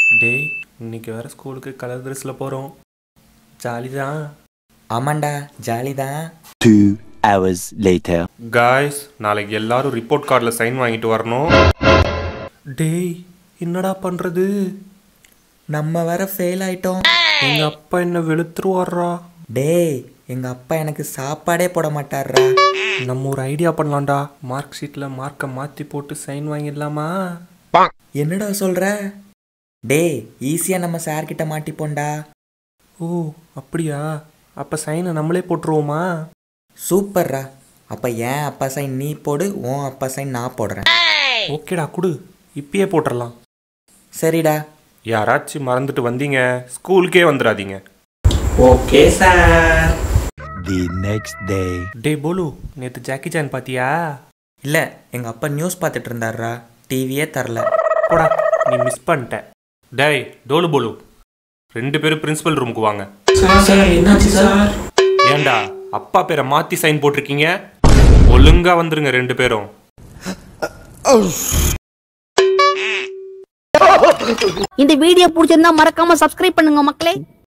டேய் இன்னைக்கு வேற ஸ்கூலுக்கு கலர் ட்ரெஸ்ஸில் போகிறோம் ஜாலி தான் ஆமாண்டா ஜாலி தான் Two hours later. காய்ஸ் நாளைக்கு எல்லாரும் ரிப்போர்ட் கார்டில் சைன் வாங்கிட்டு வரணும் டேய் என்னடா பண்ணுறது நம்ம வேற ஃபெயில் ஆயிட்டோம் எங்கள் அப்பா என்ன வெளுத்துருவாரா டேய் எங்க அப்பா எனக்கு சாப்பாடே போட மாட்டார்ரா நம்ம ஒரு ஐடியா பண்ணலாம்டா மார்க் ஷீட்டில் மார்க்கை மாற்றி போட்டு சைன் வாங்கிடலாமா என்னடா சொல்ற டேய் ஈஸியா நம்ம சார் கிட்ட மாட்டிப்போண்டா ஓ அப்படியா அப்போ சைனை நம்மளே போட்டுருவோமா சூப்பர்ரா அப்ப ஏன் அப்பா சைன் நீ போடு உன் அப்பா சைன் நான் போடுறேன் ஓகேடா குடு இப்பயே போட்டுடலாம் சரிடா யாராச்சும் மறந்துட்டு வந்தீங்க ஸ்கூலுக்கே வந்துடாதீங்க okay sir The next day. Day போலு நேற்று ஜாக்கி சான் பாத்தியா இல்ல எங்க அப்பா நியூஸ் பார்த்துட்டு இருந்தாருடா டிவியே தரல போடா நீ மிஸ் பண்ணிட்ட டேய் டோலு போலு ரெண்டு பேரும் பிரின்சிபல் ரூமுக்கு வாங்க ஏன்டா அப்பா பேரை மாத்தி சைன் போட்டிருக்கீங்க ஒழுங்கா வந்துருங்க ரெண்டு பேரும் இந்த வீடியோ பிடிச்சிருந்தா மறக்காம சப்ஸ்கிரைப் பண்ணுங்க மக்களே